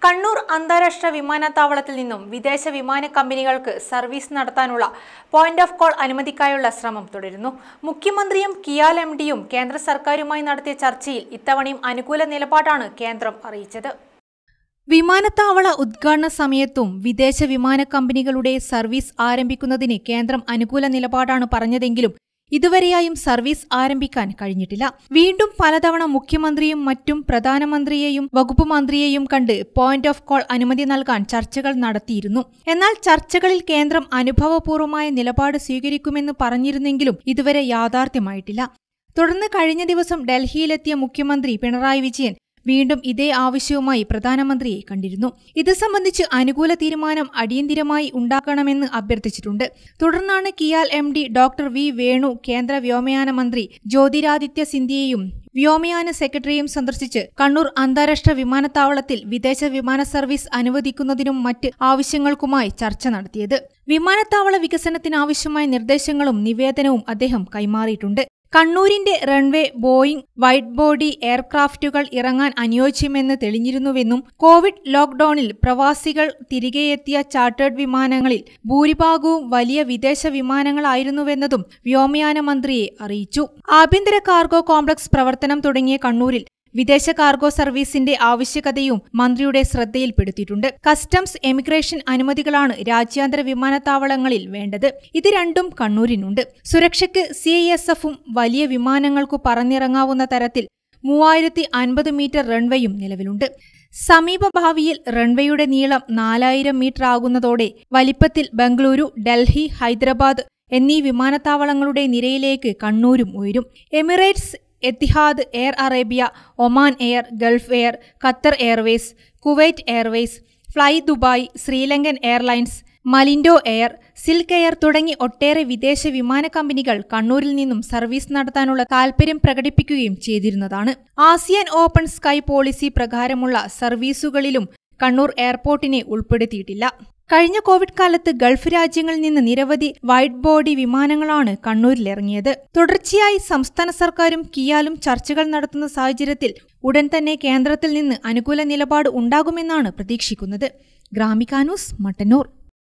കണ്ണൂർ അന്താരാഷ്ട്ര വിമാനത്താവളത്തിൽ നിന്നും വിദേശ വിമാന കമ്പനികൾക്ക് സർവീസ് നടത്താനുള്ള പോയിന്റ് ഓഫ് കോൾ അനുമതിക്കായുള്ള ശ്രമം തുടരുന്നു മുഖ്യമന്ത്രിയും കിയാൽ എം ഡിയും കേന്ദ്ര സർക്കാരുമായി നടത്തിയ ചർച്ചയിൽ ഇത്തവണയും അനുകൂല നിലപാടാണ് കേന്ദ്രം അറിയിച്ചത് വിമാനത്താവള ഉദ്ഘാടന സമയത്തും വിദേശ വിമാന കമ്പനികളുടെ സർവീസ് ആരംഭിക്കുന്നതിന് കേന്ദ്രം അനുകൂല നിലപാടാണ് പറഞ്ഞതെങ്കിലും ഇതുവരെയായും സർവീസ് ആരംഭിക്കാൻ കഴിഞ്ഞിട്ടില്ല വീണ്ടും പലതവണ മുഖ്യമന്ത്രിയും മറ്റും പ്രധാനമന്ത്രിയെയും വകുപ്പ് മന്ത്രിയെയും കണ്ട് പോയിന്റ് ഓഫ് കോൾ അനുമതി നൽകാൻ ചർച്ചകൾ നടത്തിയിരുന്നു എന്നാൽ ചർച്ചകളിൽ കേന്ദ്രം അനുഭവപൂർവമായ നിലപാട് സ്വീകരിക്കുമെന്ന് പറഞ്ഞിരുന്നെങ്കിലും ഇതുവരെ യാഥാർത്ഥ്യമായിട്ടില്ല തുടർന്ന് കഴിഞ്ഞ ദിവസം ഡൽഹിയിലെത്തിയ മുഖ്യമന്ത്രി പിണറായി വിജയൻ വീണ്ടും ഇതേ ആവശ്യവുമായി പ്രധാനമന്ത്രിയെ കണ്ടിരുന്നു ഇത് സംബന്ധിച്ച് അനുകൂല തീരുമാനം അടിയന്തിരമായി ഉണ്ടാക്കണമെന്ന് അഭ്യർത്ഥിച്ചിട്ടുണ്ട് തുടർന്നാണ് KIAL M D doctor V Venu കേന്ദ്ര വ്യോമയാന മന്ത്രി ജ്യോതിരാദിത്യ സിന്ധ്യയെയും വ്യോമയാന സെക്രട്ടറിയും സന്ദർശിച്ച് കണ്ണൂർ അന്താരാഷ്ട്ര വിമാനത്താവളത്തിൽ വിദേശ വിമാന സർവീസ് അനുവദിക്കുന്നതിനും മറ്റ് ആവശ്യങ്ങൾക്കുമായി ചർച്ച നടത്തിയത് വിമാനത്താവള വികസനത്തിനാവശ്യമായ നിർദ്ദേശങ്ങളും നിവേദനവും അദ്ദേഹം കൈമാറിയിട്ടുണ്ട് കണ്ണൂരിന്റെ റൺവേ ബോയിംഗ് വൈറ്റ് ബോഡി എയർക്രാഫ്റ്റുകൾ ഇറങ്ങാൻ അനുയോജ്യമെന്ന് തെളിഞ്ഞിരുന്നുവെന്നും കോവിഡ് ലോക്ഡൌണിൽ പ്രവാസികൾ തിരികെയെത്തിയ ചാർട്ടേഡ് വിമാനങ്ങളിൽ ഭൂരിഭാഗവും വലിയ വിദേശ വിമാനങ്ങളായിരുന്നുവെന്നതും വ്യോമയാന മന്ത്രിയെ അറിയിച്ചു ആഭ്യന്തര കാർഗോ കോംപ്ലക്സ് പ്രവർത്തനം തുടങ്ങിയ കണ്ണൂരിൽ വിദേശ കാർഗോ സർവീസിന്റെ ആവശ്യകതയും മന്ത്രിയുടെ ശ്രദ്ധയിൽപ്പെടുത്തിയിട്ടുണ്ട് കസ്റ്റംസ് എമിഗ്രേഷൻ അനുമതികളാണ് രാജ്യാന്തര വിമാനത്താവളങ്ങളിൽ വേണ്ടത് ഇത് രണ്ടും കണ്ണൂരിനുണ്ട് സുരക്ഷയ്ക്ക് സി എസ് എഫും വലിയ വിമാനങ്ങൾക്കു പറന്നിറങ്ങാവുന്ന തരത്തിൽ മൂവായിരത്തി അൻപത് മീറ്റർ റൺവേയും നിലവിലുണ്ട് സമീപഭാവിയിൽ റൺവേയുടെ നീളം നാലായിരം മീറ്റർ ആകുന്നതോടെ വലിപ്പത്തിൽ ബംഗളൂരു ഡൽഹി ഹൈദരാബാദ് എന്നീ വിമാനത്താവളങ്ങളുടെ നിരയിലേക്ക് കണ്ണൂരും ഉയരും Emirates Etihad Air Arabia Oman Air Gulf Air Qatar Airways Kuwait Airways Fly Dubai SriLankan Airlines Malindo Air Silk Air തുടങ്ങി ഒട്ടേറെ വിദേശ വിമാന കമ്പനികൾ കണ്ണൂരിൽ നിന്നും സർവീസ് നടത്താനുള്ള താൽപര്യം പ്രകടിപ്പിക്കുകയും ചെയ്തിരുന്നതാണ് ആസിയാൻ ഓപ്പൺ സ്കൈ പോളിസി പ്രകാരമുള്ള സർവീസുകളിലും കണ്ണൂർ എയർപോർട്ടിനെ ഉൾപ്പെടുത്തിയിട്ടില്ല കഴിഞ്ഞ കോവിഡ് കാലത്ത് ഗൾഫ് രാജ്യങ്ങളിൽ നിന്ന് നിരവധി വൈറ്റ് ബോഡി വിമാനങ്ങളാണ് കണ്ണൂരിലിറങ്ങിയത് തുടർച്ചയായി സംസ്ഥാന സർക്കാരും കിയാലും ചർച്ചകൾ നടത്തുന്ന സാഹചര്യത്തിൽ ഉടൻ തന്നെ കേന്ദ്രത്തിൽ നിന്ന് അനുകൂല നിലപാട് ഉണ്ടാകുമെന്നാണ് പ്രതീക്ഷിക്കുന്നത് ഗ്രാമിക ന്യൂസ് മട്ടന്നൂർ